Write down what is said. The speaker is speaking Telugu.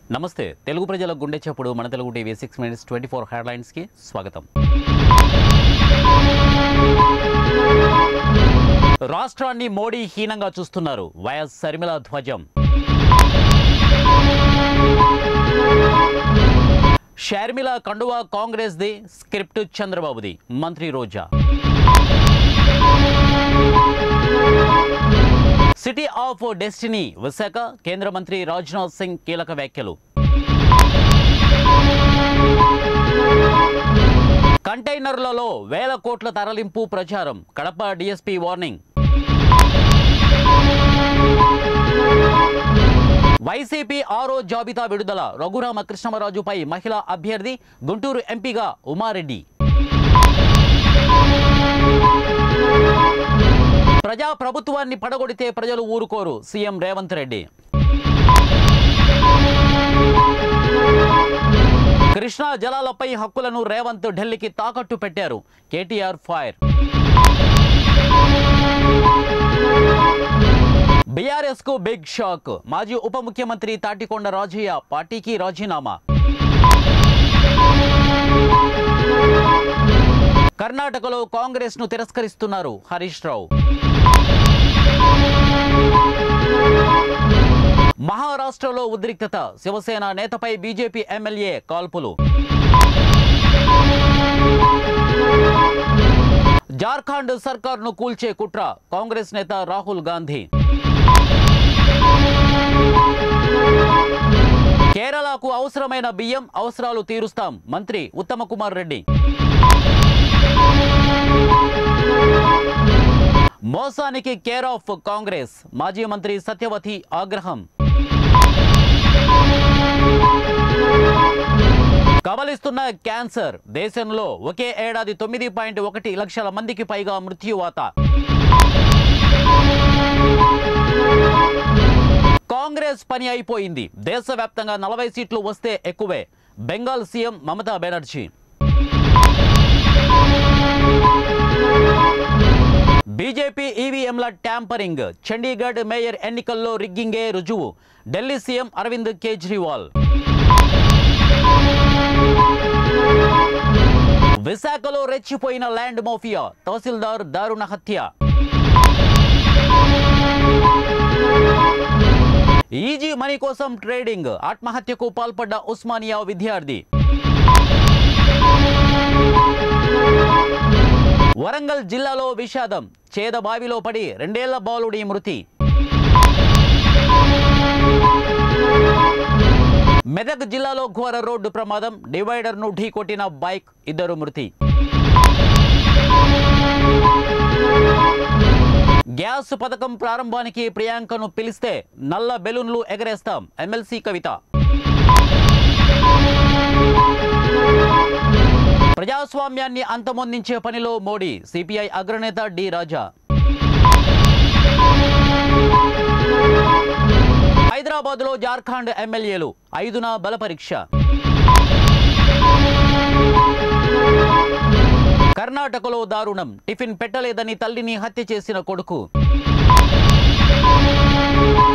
నమస్తే తెలుగు ప్రజల గుండె చప్పుడు మన Telugu TV six minutes twenty four హెడ్లైన్స్కి స్వాగతం రాష్ట్రాన్ని మోడీ హీనంగా చూస్తున్నారు వైఎస్ శర్మిల ధ్వజం షర్మిల కండువా కాంగ్రెస్ది స్క్రిప్ట్ చంద్రబాబుది మంత్రి Roja city of destiny Visakha కేంద్ర మంత్రి రాజ్నాథ్ సింగ్ కీలక వ్యాఖ్యలు కంటైనర్లలో వేల కోట్ల తరలింపు ప్రచారం కడప డిఎస్పీ వార్నింగ్ వైసీపీ ఆరో జాబితా విడుదల రఘురామ కృష్ణమరాజుపై మహిళా అభ్యర్థి గుంటూరు ఎంపీగా ఉమారెడ్డి ప్రజా ప్రభుత్వాన్ని పడగొడితే ప్రజలు ఊరుకోరు సీఎం రేవంత్ రెడ్డి కృష్ణా జలాలపై హక్కులను రేవంత్ ఢిల్లీకి తాకట్టు పెట్టారు కేటీఆర్ ఫైర్ బీఆర్ఎస్ కు బిగ్ షాక్ మాజీ ఉప ముఖ్యమంత్రి తాటికొండ రాజయ్య పార్టీకి రాజీనామా కర్ణాటకలో కాంగ్రెస్ ను తిరస్కరిస్తున్నారు హరీష్ రావు మహారాష్ట్రలో ఉద్రిక్తత శివసేన నేతపై బీజేపీ ఎమ్మెల్యే కాల్పులు జార్ఖండ్ సర్కార్ను కూల్చే కుట్ర కాంగ్రెస్ నేత రాహుల్ గాంధీ కేరళకు అవసరమైన బియ్యం అవసరాలు తీరుస్తాం మంత్రి ఉత్తమ కుమార్ రెడ్డి మోసానికి కేర్ ఆఫ్ కాంగ్రెస్ మాజీ మంత్రి సత్యవతి ఆగ్రహం కబలిస్తున్న క్యాన్సర్ దేశంలో ఒకే ఏడాది తొమ్మిది పాయింట్ ఒకటి లక్షల మందికి పైగా మృత్యువాత కాంగ్రెస్ పని అయిపోయింది దేశవ్యాప్తంగా నలభై సీట్లు వస్తే ఎక్కువే బెంగాల్ సీఎం మమతా బెనర్జీ బీజేపీ ఈవీఎంల ట్యాంపరింగ్ చండీగఢ్ మేయర్ ఎన్నికల్లో రిగ్గింగే రుజువు ఢిల్లీ సీఎం అరవింద్ కేజ్రీవాల్ విశాఖలో రెచ్చిపోయిన ల్యాండ్ మాఫియా తహసీల్దార్ దారుణ హత్య ఈజీ మనీ కోసం ట్రేడింగ్ ఆత్మహత్యకు పాల్పడ్డ ఉస్మానియా విద్యార్థి వరంగల్ జిల్లాలో విషాదం చేద బావిలో పడి రెండేళ్ల బాలుడి మృతి మెదక్ జిల్లాలో ఘోర రోడ్డు ప్రమాదం డివైడర్ను ఢీకొట్టిన బైక్ ఇద్దరు మృతి గ్యాస్ పథకం ప్రారంభానికి ప్రియాంకను పిలిస్తే నల్ల బెలూన్లు ఎగరేస్తాం ఎమ్మెల్సీ కవిత ప్రజాస్వామ్యాన్ని అంతమొందించే పనిలో మోడీ సిపిఐ అగ్రనేత డి రాజా హైదరాబాద్లో జార్ఖండ్ ఎమ్మెల్యేలు ఐదున బలపరీక్ష కర్ణాటకలో దారుణం టిఫిన్ పెట్టలేదని తల్లిని హత్య చేసిన కొడుకు